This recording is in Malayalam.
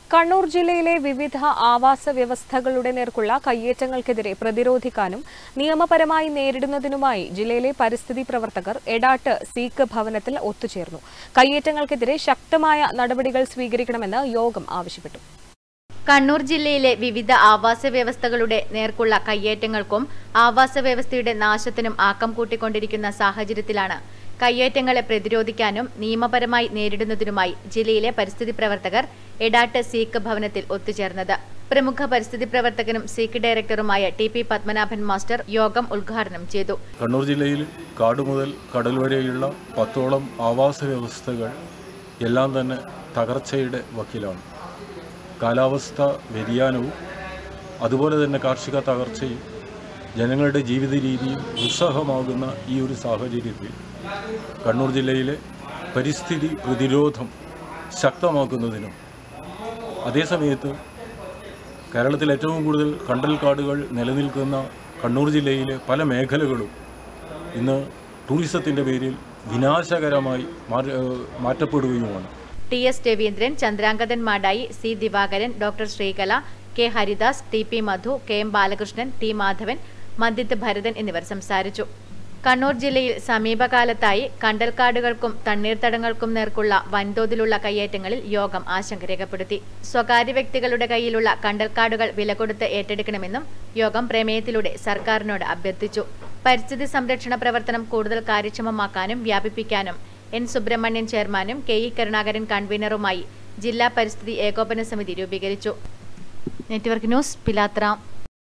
കണ്ണൂർ ജില്ലയിലെ വിവിധ ആവാസ വ്യവസ്ഥകളുടെ നേർക്കുള്ള കയ്യേറ്റങ്ങൾക്കെതിരെ പ്രതിരോധിക്കാനും നിയമപരമായി നേരിടുന്നതിനുമായി ജില്ലയിലെ പരിസ്ഥിതി പ്രവർത്തകർ എടാട്ട് സീക്ക് ഭവനത്തിൽ ഒത്തുചേർന്നു കയ്യേറ്റങ്ങൾക്കെതിരെ ശക്തമായ നടപടികൾ സ്വീകരിക്കണമെന്ന് യോഗം ആവശ്യപ്പെട്ടു കണ്ണൂർ ജില്ലയിലെ വിവിധ ആവാസ വ്യവസ്ഥകളുടെ നേർക്കുള്ള കയ്യേറ്റങ്ങൾക്കും ആവാസ വ്യവസ്ഥയുടെ നാശത്തിനും ആക്കം കൂട്ടിക്കൊണ്ടിരിക്കുന്ന സാഹചര്യത്തിലാണ് കയ്യേറ്റങ്ങളെ പ്രതിരോധിക്കാനും നിയമപരമായി നേരിടുന്നതിനുമായി ജില്ലയിലെ പരിസ്ഥിതി പ്രവർത്തകർ എടാട്ട് സീക്ക് ഭവനത്തിൽ ഒത്തുചേർന്നത് പ്രമുഖ പരിസ്ഥിതി പ്രവർത്തകനും സീക്ക് ഡയറക്ടറുമായ ടി പി പത്മനാഭൻ മാസ്റ്റർ യോഗം ഉദ്ഘാടനം ചെയ്തു കണ്ണൂർ ജില്ലയിൽ കാട് മുതൽ കടൽ വരെയുള്ള പത്തോളം ആവാസ വ്യവസ്ഥകൾ എല്ലാം തന്നെ തകർച്ചയുടെ വക്കിലാണ് കാലാവസ്ഥ വ്യതിയാനവും അതുപോലെ തന്നെ കാർഷിക തകർച്ചയും ജനങ്ങളുടെ ജീവിത രീതിയും ദുസ്സഹമാകുന്ന ഈ ഒരു സാഹചര്യത്തിൽ കണ്ണൂർ ജില്ലയിലെ പരിസ്ഥിതി പ്രതിരോധം ശക്തമാക്കുന്നതിനും അതേസമയത്ത് കേരളത്തിൽ ഏറ്റവും കൂടുതൽ കണ്ടൽ കാടുകൾ നിലനിൽക്കുന്ന കണ്ണൂർ ജില്ലയിലെ പല മേഖലകളും ഇന്ന് ടൂറിസത്തിൻ്റെ പേരിൽ വിനാശകരമായി മാറി- ഏഹ് മാറ്റപ്പെടുകയുമാണ് T S Raveendran Chandrangathan Madayi C Divakaran doctor Sreekala K Haridas T P Madhu K M Balakrishnan T Madhavan Mandith Bharathan എന്നിവർ സംസാരിച്ചു കണ്ണൂർ ജില്ലയിൽ സമീപകാലത്തായി കണ്ടൽക്കാടുകൾക്കും തണ്ണീർത്തടങ്ങൾക്കും നേർക്കുള്ള വൻതോതിലുള്ള കയ്യേറ്റങ്ങളിൽ യോഗം ആശങ്ക രേഖപ്പെടുത്തി സ്വകാര്യ വ്യക്തികളുടെ കയ്യിലുള്ള കണ്ടൽക്കാടുകൾ വില കൊടുത്ത് ഏറ്റെടുക്കണമെന്നും യോഗം പ്രമേയത്തിലൂടെ സർക്കാരിനോട് അഭ്യർത്ഥിച്ചു പരിസ്ഥിതി സംരക്ഷണ പ്രവർത്തനം കൂടുതൽ കാര്യക്ഷമമാക്കാനും വ്യാപിപ്പിക്കാനും എൻ സുബ്രഹ്മണ്യൻ ചെയർമാനും കെ ഇ കരുണാകരൻ കൺവീനറുമായി ജില്ലാ പരിസ്ഥിതി ഏകോപന സമിതി രൂപീകരിച്ചു നെറ്റ്വർക്ക് ന്യൂസ് പിലാത്ര